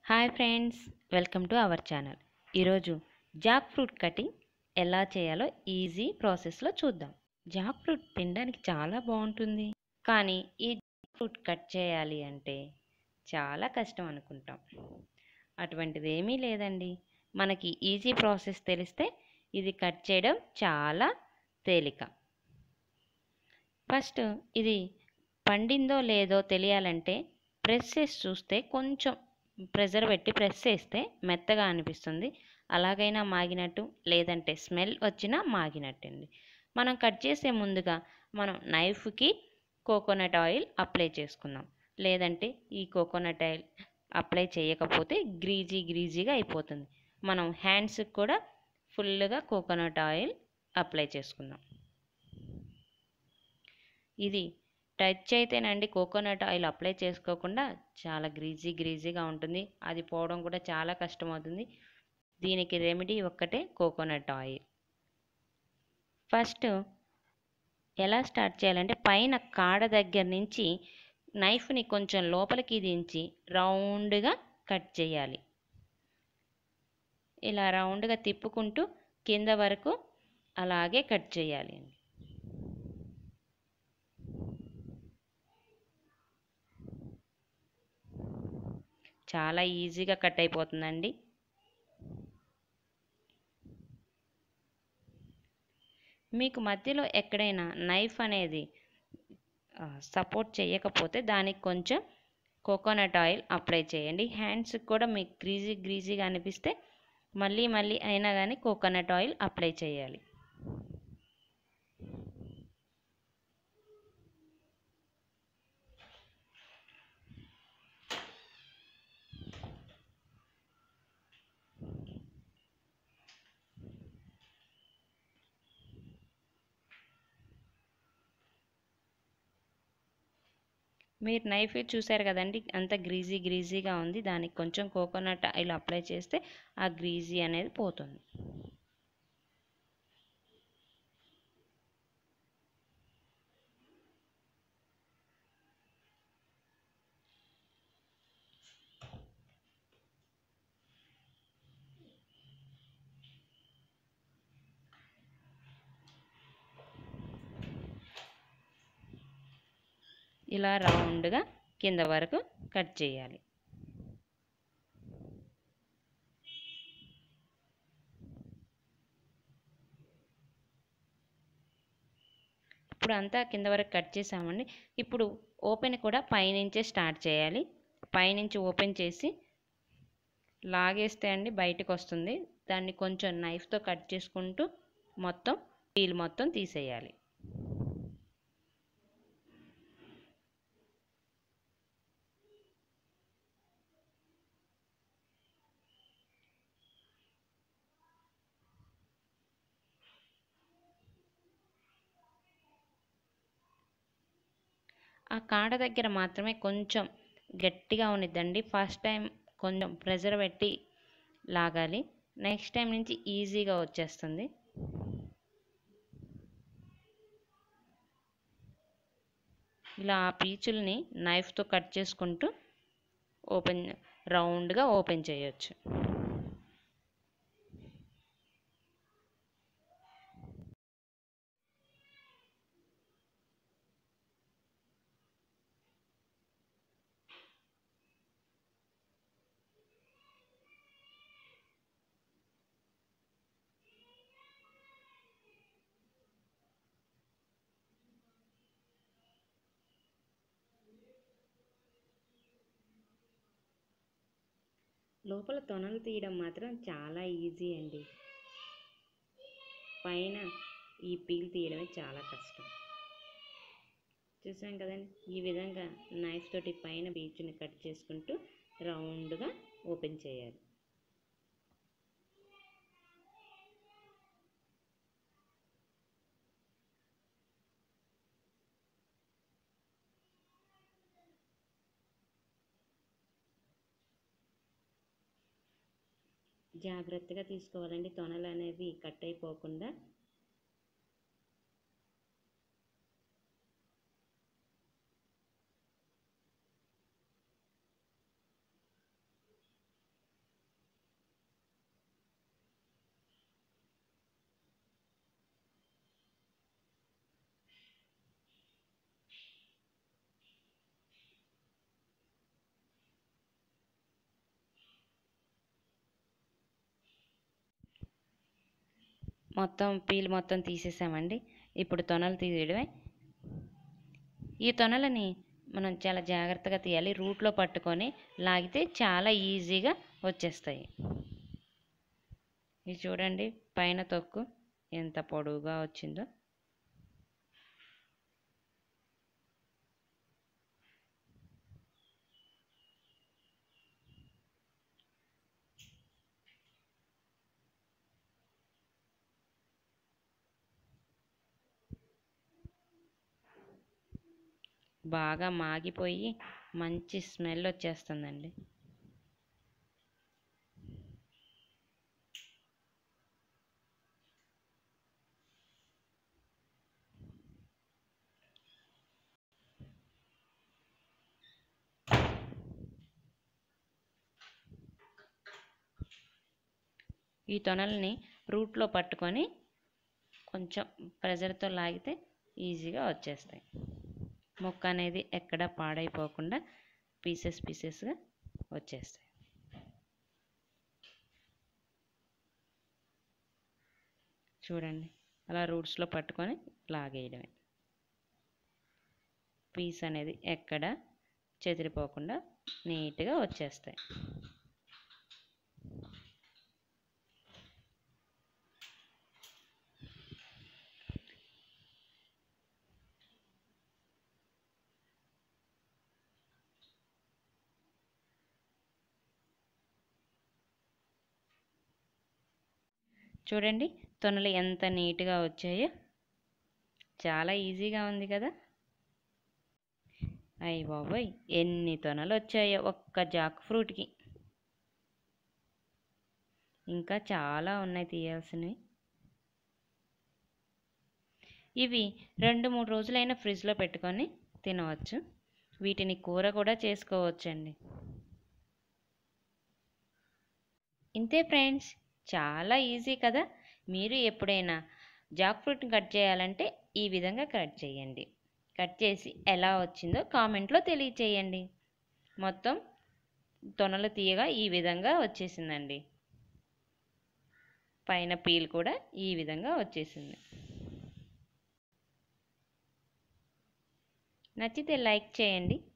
hi friends welcome to our channel ఈరోజు jackfruit cutting ఎలా చేయాలో ఈజీ ప్రాసెస్లో చూద్దాం జాక్ ఫ్రూట్ తినడానికి చాలా బాగుంటుంది కానీ ఈ జాక్ ఫ్రూట్ కట్ చేయాలి అంటే చాలా కష్టం అనుకుంటాం అటువంటిది ఏమీ లేదండి మనకి ఈజీ ప్రాసెస్ తెలిస్తే ఇది కట్ చేయడం చాలా తేలిక ఫస్ట్ ఇది పండిందో లేదో తెలియాలంటే ప్రెస్ చేసి చూస్తే కొంచెం ప్రెజర్ పెట్టి ప్రెస్ చేస్తే మెత్తగా అనిపిస్తుంది అలాగైనా మాగినట్టు లేదంటే స్మెల్ వచ్చినా మాగినట్టండి మనం కట్ చేసే ముందుగా మనం నైఫ్కి కోకోనట్ ఆయిల్ అప్లై చేసుకుందాం లేదంటే ఈ కోకోనట్ ఆయిల్ అప్లై చేయకపోతే గ్రీజీ గ్రీజీగా అయిపోతుంది మనం హ్యాండ్స్కి కూడా ఫుల్గా కోకోనట్ ఆయిల్ అప్లై చేసుకుందాం ఇది టచ్ అయితేనండి కోకోనట్ ఆయిల్ అప్లై చేసుకోకుండా చాలా గ్రీజీ గ్రీజీగా ఉంటుంది అది పోవడం కూడా చాలా కష్టమవుతుంది దీనికి రెమెడీ ఒక్కటే కోకోనట్ ఆయిల్ ఫస్ట్ ఎలా స్టార్ట్ చేయాలంటే పైన కాడ దగ్గర నుంచి నైఫ్ని కొంచెం లోపలికి దించి రౌండ్గా కట్ చేయాలి ఇలా రౌండ్గా తిప్పుకుంటూ కింద వరకు అలాగే కట్ చేయాలి అండి చాలా ఈజీగా కట్ అయిపోతుందండి మీకు మధ్యలో ఎక్కడైనా నైఫ్ అనేది సపోర్ట్ చేయకపోతే దానికి కొంచెం కోకోనట్ ఆయిల్ అప్లై చేయండి హ్యాండ్స్కి కూడా మీకు గ్రీజీ గ్రీజీగా అనిపిస్తే మళ్ళీ మళ్ళీ అయినా కానీ కోకోనట్ ఆయిల్ అప్లై చేయాలి మీరు నైఫ్ చూసారు కదండి అంత గ్రీజీ గ్రీజీగా ఉంది దానికి కొంచెం కోకోనట్ ఆయిల్ అప్లై చేస్తే ఆ గ్రీజీ అనేది పోతుంది ఇలా రౌండ్గా కింద వరకు కట్ చేయాలి ఇప్పుడు అంతా కింద వరకు కట్ చేసామండి ఇప్పుడు ఓపెన్ కూడా పైనుంచే స్టార్ట్ చేయాలి పైనుంచి ఓపెన్ చేసి లాగేస్తే అండి బయటకు వస్తుంది దాన్ని కొంచెం నైఫ్తో కట్ చేసుకుంటూ మొత్తం పీల్ మొత్తం తీసేయాలి ఆ కాడ దగ్గర మాత్రమే కొంచెం గట్టిగా ఉన్నదండి ఫస్ట్ టైం కొంచెం ప్రెజర్ పెట్టి లాగాలి నెక్స్ట్ టైం నుంచి ఈజీగా వచ్చేస్తుంది ఇలా ఆ పీచుల్ని నైఫ్తో కట్ చేసుకుంటూ ఓపెన్ రౌండ్గా ఓపెన్ చేయొచ్చు లోపల తొనలు తీయడం మాత్రం చాలా ఈజీ అండి పైన ఈ పీల్ తీయడమే చాలా కష్టం చూసాం కదండి ఈ విధంగా నైఫ్ తోటి పైన బీచ్ని కట్ చేసుకుంటూ రౌండ్గా ఓపెన్ చేయాలి జాగ్రత్తగా తీసుకోవాలండి తొనలు అనేవి కట్ అయిపోకుండా మొత్తం పీల్ మొత్తం తీసేసామండి ఇప్పుడు తొనలు తీయడమే ఈ తొనలని మనం చాలా జాగ్రత్తగా తీయాలి రూట్లో పట్టుకొని లాగితే చాలా ఈజీగా వచ్చేస్తాయి ఇది చూడండి పైన తొక్కు ఎంత పొడవుగా వచ్చిందో బాగా మాగిపోయి మంచి స్మెల్ వచ్చేస్తుందండి ఈ తొనల్ని రూట్లో పట్టుకొని కొంచెం ప్రెజర్తో లాగితే ఈజీగా వచ్చేస్తాయి మొక్క అనేది ఎక్కడ పాడైపోకుండా పీసెస్ పీసెస్గా వచ్చేస్తాయి చూడండి అలా రూట్స్లో పట్టుకొని లాగేయడమే పీస్ అనేది ఎక్కడ చెదిరిపోకుండా నీట్గా వచ్చేస్తాయి చూడండి తొనలు ఎంత నీట్గా వచ్చాయో చాలా ఈజీగా ఉంది కదా అయ్యి బాబోయ్ ఎన్ని తొనలు వచ్చాయో ఒక్క జాక్ ఫ్రూట్కి ఇంకా చాలా ఉన్నాయి తీయాల్సినవి ఇవి రెండు మూడు రోజులైనా ఫ్రిడ్జ్లో పెట్టుకొని తినవచ్చు వీటిని కూర కూడా చేసుకోవచ్చండి ఇంతే ఫ్రెండ్స్ చాలా ఈజీ కదా మీరు ఎప్పుడైనా జాక్ ఫ్రూట్ని కట్ చేయాలంటే ఈ విధంగా కట్ చేయండి కట్ చేసి ఎలా వచ్చిందో కామెంట్లో తెలియచేయండి మొత్తం తొనలు తీయగా ఈ విధంగా వచ్చేసిందండి పైన పీల్ కూడా ఈ విధంగా వచ్చేసింది నచ్చితే లైక్ చేయండి